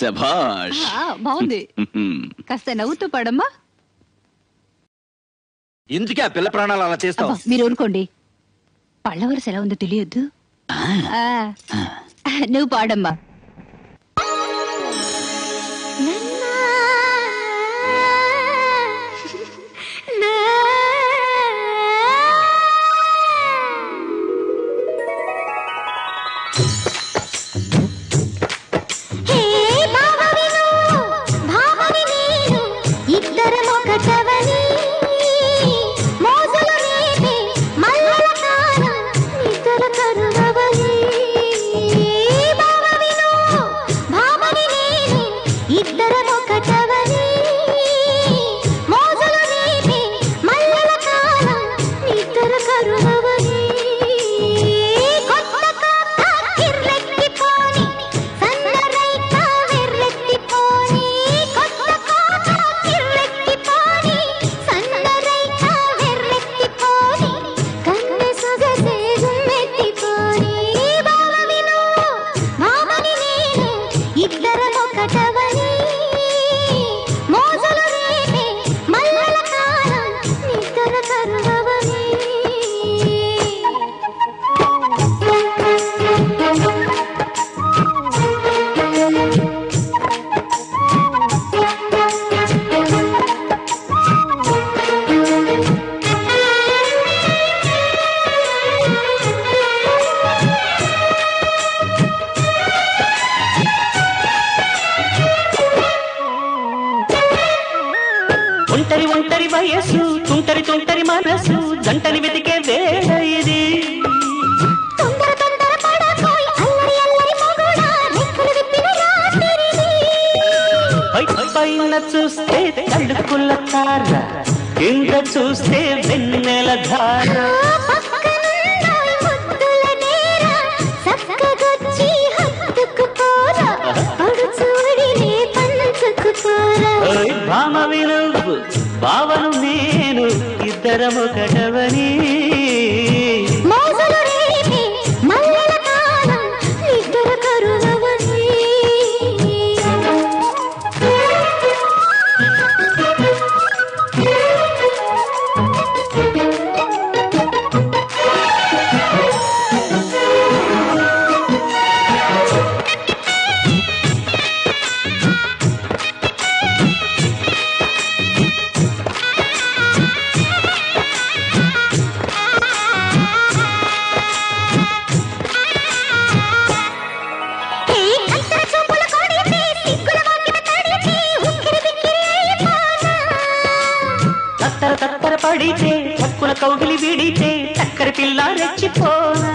శభాష్ ఆ, బాగుంది కాస్త నవ్వుతూ పాడమ్మా ఎందుకే ఆ పిల్ల ప్రాణాలు అలా చేస్తావు అబ్బా, మీరు ఊరుకోండి పళ్ళ వరుస ఎలా ఉందో తెలియద్దు నువ్వు పాడమ్మా ఇద్దరమొకటవని మోజులు రేపే మల్లెల కాలం నిద్ర కరువవని కొత్త కాక కిర్లెక్కిపోని సన్నరైక వెర్రెత్తిపోని కొత్త కాక కిర్లెక్కిపోని సన్నరైక వెర్రెత్తిపోని కన్నె సొగసే గుమ్మెత్తిపోని బావ విను మామని నేను ఇద్దరమొకటవని మోజులు రేపే మల్లెల కాలం నిద్ర కరువవని ఒంటరి ఒంటరి వయస్సు తుంటరి తుంటరి మనసు జంటని వెతికే వేళ ఇది తొందర తొందర పడకోయ్ అల్లరి అల్లరి మొగుడా రెక్కలు విప్పిన రాత్రిది పై పైన చూస్తే తడుకుల తార కింద చూస్తే వెన్నెల ధార పక్కనున్నాయి ముద్దుల నేర చక్కగొచ్చి హత్తుకు పోరా పడు చూడినే పంచుకు పోరా ఓయ్ భామ వినువ్వు భావను నేను ఇద్దరమొకటవని మోజులు రేపే మల్లెల కాలం నిద్ర కరువవని ఏ కంతర చూపుల కొడితే సిగ్గుల వాకిట తడితే ఉక్కిరి బిక్కిరి అయిపోనా తత్తర తత్తర పడితే చక్కున కౌగిలి విడితే చక్కర పిల్ల రెచ్చిపోనా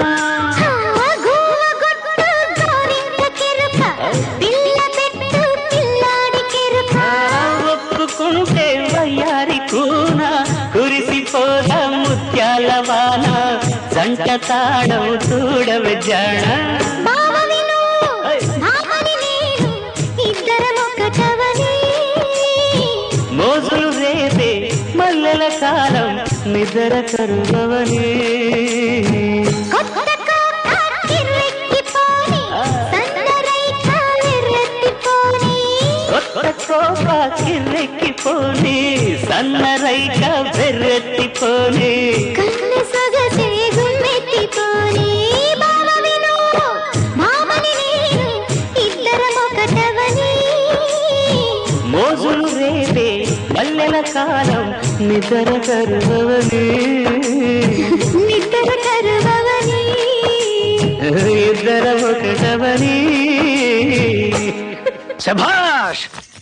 గోవగొట్టు గోరింట కెరుక పిల్ల పెట్టు పిల్లాడి కెరుక ఒప్పుకుంటే వయ్యారి కూన కురిసిపోద ముత్యాల వాన జంట తాడవు చూడవ జాణ బావ విను భామని నేను ఇద్దరం ఒకటవని మోజులు రేపే మల్లెల కాలం నిద్ర కరువవని కొత్త కోట కిర్రెక్కిపోని సన్నరైక వెర్రెత్తిపోని కొత్త కోప కిర్రెక్కిపోని సన్నరైక బెర్రెత్తిపోని కన్నె సొగసే గుమ్మెత్తిపోని బావ విను భామని నేను ఇద్దరం ఒకటవని మోజులు రేపే మల్లెల కాలం నిద్ర కరువవని నిద్ర కరువవని ఇద్దర ఒకటవని శభాష్